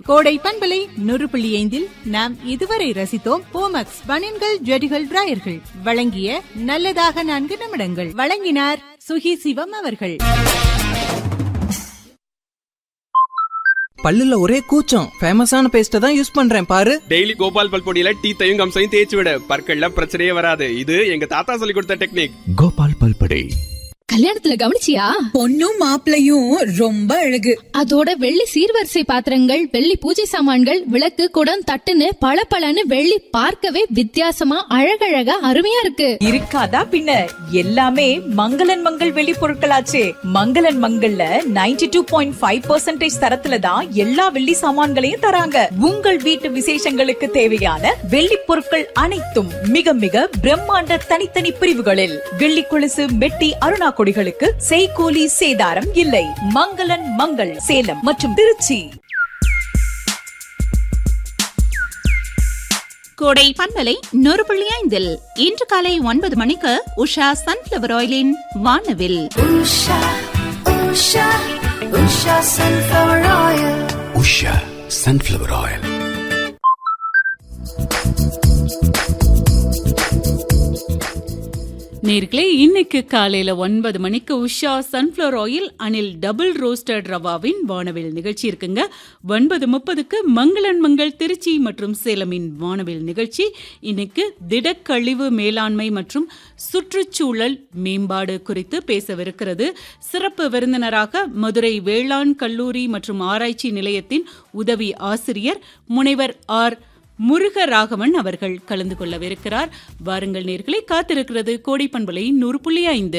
கோடை பண்பலை நூறு புள்ளி ஐந்தில் நாம் இதுவரை ரசித்தோம் போமக்ஸ் பனியன்கள் ஜெடிகள் டிராயர்கள் வழங்கிய நல்லதாக நான்கு நிமிடங்கள் வழங்கினார் சுகி சிவம் அவர்கள் பல்லுல ஒரே கூச்சம் ஃபேமஸான பேஸ்ட தான் யூஸ் பண்றேன் பாரு டெய்லி கோபால் பல் பொடியில டீத்தையும் கம்சையும் தேய்ச்சி விட பற்கள்ல பிரச்சனையே வராது இது எங்க தாத்தா சொல்லி கொடுத்த டெக்னிக் கோபால் பல்படை கல்யாணத்துல கவனிச்சியா பொண்ணும் மாப்பிளையும் ரொம்ப அழகு அதோட வெள்ளி சீர்வரிசை பாத்திரங்கள் வெள்ளி பூஜை சாமான்கள் விளக்கு குடம் தட்டுன்னு பளபளன்னு வெள்ளி பார்க்கவே வித்தியாசமா அழகழகா அருமையா இருக்கு இருக்காதா பின்ன எல்லாமே மங்களன் மங்கள் வெளி பொருட்களாச்சே மங்களன் மங்கள்ல 92.5% டூ பாயிண்ட் ஃபைவ் பர்சன்டேஜ் தரத்துல தான் எல்லா வெள்ளி சாமான்களையும் தராங்க உங்கள் வீட்டு விசேஷங்களுக்கு தேவையான வெள்ளி பொருட்கள் அனைத்தும் மிக மிக பிரம்மாண்ட தனித்தனி பிரிவுகளில் வெள்ளி கொலுசு மெட்டி அருணா கொடிகளுக்கு செய்கூலி சேதாரம் இல்லை மங்களன் மங்கள் சேலம் மற்றும் திருச்சி கோடை பண்பலை நூறு புள்ளி ஐந்தில் இன்று காலை ஒன்பது மணிக்கு உஷா சன்ஃபிளவர் ஆயிலின் வானவில் உஷா சன்ஃபிளவர் ஆயில் நேர்களே இன்னைக்கு காலையில ஒன்பது மணிக்கு Usha sunflower oil Anil double roasted ரவாவின் வானவில் நிகழ்ச்சி இருக்குங்க ஒன்பது முப்பதுக்கு மங்களன் மங்கள் திருச்சி மற்றும் சேலமின் வானவில் நிகழ்ச்சி இன்னைக்கு திடக்கழிவு மேலாண்மை மற்றும் சுற்றுச்சூழல் மேம்பாடு குறித்து பேசவிருக்கிறது சிறப்பு விருந்தினராக மதுரை வேளாண் கல்லூரி மற்றும் ஆராய்ச்சி நிலையத்தின் உதவி ஆசிரியர் முனைவர் ஆர் முருகராகவன் அவர்கள் கலந்து கொள்ளவிருக்கிறார் வாருங்கள் நேர்களை காத்திருக்கிறது கோடை பண்பலை நூறு புள்ளி ஐந்து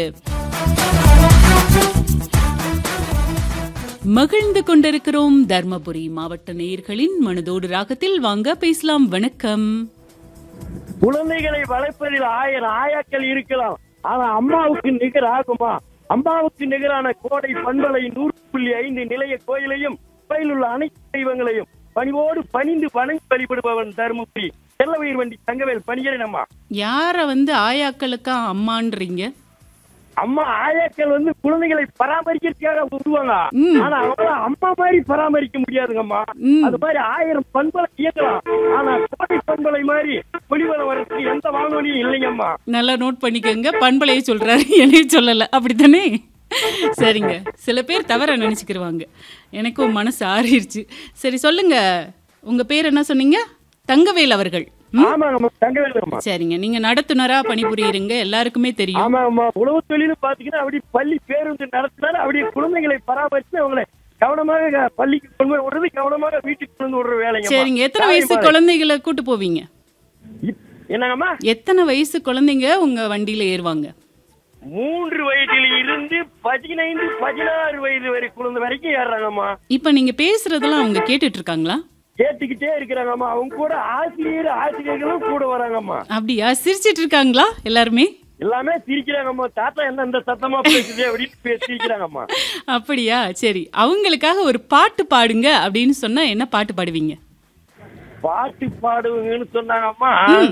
மகிழ்ந்து கொண்டிருக்கிறோம் தர்மபுரி மாவட்ட நேயர்களின் மனதோடு ராகத்தில் வாங்க பேசலாம் வணக்கம் குழந்தைகளை வளர்ப்பதில் ஆயிரம் ஆயாக்கள் இருக்கலாம் ஆனா அம்மாவுக்கு நிகர் ஆகுமா அம்மாவுக்கு நிகரான கோடை பண்பலை நூறு புள்ளி ஐந்து நிலைய கோயிலையும் கோயில் உள்ள அனைத்து தெய்வங்களையும் பணிவோடு பணிந்து வணங்கி வழிபடுபவன் தருமபுரி செல்லவயிர் வண்டி தங்கவேல் பணிகிறேன் அம்மா யார வந்து ஆயாக்களுக்கா அம்மான்றீங்க அம்மா ஆயாக்கள் வந்து குழந்தைகளை பராமரிக்கிறதுக்காக உருவாங்க ம். ஆனா அவங்கள அம்மா மாதிரி பராமரிக்க முடியாதுங்கம்மா ம். அது மாதிரி ஆயிரம் பண்பலை இயக்கலாம் ஆனா கோடை பண்பலை மாதிரி ஒளிவரம் வரதுக்கு எந்த வானொலியும் இல்லைங்கம்மா நல்லா நோட் பண்ணிக்கோங்க பண்பலையை சொல்றாரு என்னையும் சொல்லல அப்படித்தானே சரிங்க சில பேர் தவற நினைச்சுக்கிருவாங்க எனக்கும் மனசு ஆறிடுச்சு சரி சொல்லுங்க உங்க பேர் என்ன சொன்னீங்க தங்கவேல் அவர்கள் ம்? ஆமாங்கம்மா தங்கவேல் அம்மா சரிங்க நீங்க நடத்துனரா பணிபுரியுறீங்க எல்லாருக்குமே தெரியும் ஆமாங்கம்மா உழவு தொழில் பாத்தீங்கன்னா அப்படி பள்ளி பேருந்து நடத்தினாலும் அப்படியே குழந்தைகளை பராமரித்து அவங்களை கவனமாக க- பள்ளிக்கு கொண்டு போய் விடுறது கவனமாக வீட்டுக்கு கொண்டு வந்து விடுற வேலைங்க சரிங்க எத்தனை வயசு குழந்தைகளை கூட்டு போவீங்க என்னங்கம்மா எத்தனை வயசு குழந்தைங்க உங்க வண்டியில ஏறுவாங்க மூன்று வயதில் இருந்து பதினைந்து பதினாறு வயது வரை குழந்தை வரைக்கும் ஏறுறாங்கம்மா இப்ப நீங்க பேசுறதெல்லாம் அவங்க கேட்டுட்டு இருக்காங்களா கேட்டுக்கிட்டே இருக்கிறாங்கம்மா அவங்க கூட ஆசிரியர் ஆசிரியர்களும் கூட வராங்கம்மா அப்படியா சிரிச்சிட்டு இருக்காங்களா எல்லாருமே எல்லாமே சிரிக்கிறாங்கம்மா தாத்தா என்ன இந்த சத்தமா பேசுது அப்படின்னு பே- சிரிக்கிறாங்கம்மா அப்படியா சரி அவங்களுக்காக ஒரு பாட்டு பாடுங்க அப்படின்னு சொன்னா என்ன பாட்டு பாடுவீங்க பாட்டு பாடுவங்கன்னு சொன்னாங்கம்மா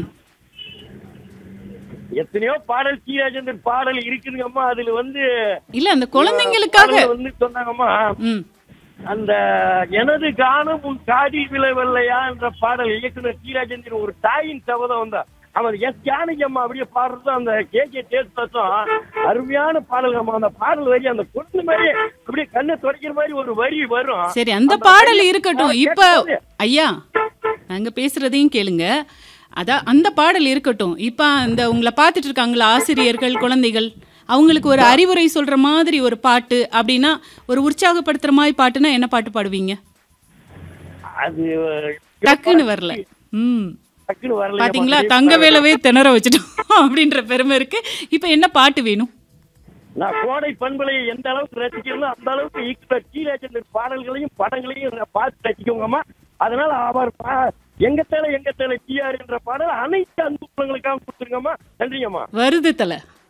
எத்தனையோ பாடல் டி ராஜேந்தர் பாடல் இருக்குதுங்கம்மா அதுல வந்து இல்ல அந்த குழந்தைங்களுக்காக பாடல் வந்து சொன்னாங்கம்மா ம் அந்த எனது கானம் உன் காதில் விளைவல்லையா என்ற பாடல் இயக்குனர் டி ராஜேந்திரன் ஒரு தாயின் சபதம் வந்தா அவன் எஸ் ஜானகி அம்மா அப்படியே பாடுறதும் அந்த கே கே தேசத்தும் அருமையான பாடல்கம்மா அந்த பாடல் வரி அந்த குழந்தை மாதிரி அப்படியே கண்ணை துடைக்கிற மாதிரி ஒரு வரி வரும் சரி அந்த பாடல் இருக்கட்டும் இப்ப ஐயா நாங்க பேசுறதையும் கேளுங்க அதான் அந்த பாடல் இருக்கட்டும் இப்ப அந்த உங்களை பார்த்துட்டு இருக்காங்களா ஆசிரியர்கள் குழந்தைகள் அவங்களுக்கு ஒரு அறிவுரை சொல்ற மாதிரி ஒரு பாட்டு அப்படின்னா ஒரு உற்சாகப்படுத்துற மாதிரி பாட்டுனா என்ன பாட்டு பாடுவீங்க அது டக்குன்னு வரல ம் டக்குன்னு வரல பாத்தீங்களா தங்க வேலவே திணற வச்சுட்டோம் அப்படின்ற பெருமை இருக்கு இப்ப என்ன பாட்டு வேணும் நான் கோடை பண்பலையை எந்த அளவுக்கு ரசிக்கிறேனோ அந்த அளவுக்கு ஈக்குவல் டி ராஜேந்தர் பாடல்களையும் படங்களையும் நான் பார்த்து ரசிக்கோங்கம்மா அதனால அவர் பா- எங்க தேலை எங்க தேலை டிஆர் என்ற பாடல் அனைத்து அன்பு உள்ளவங்களுக்காக கொடுத்துருங்கம்மா நன்றிங்கம்மா வருது தல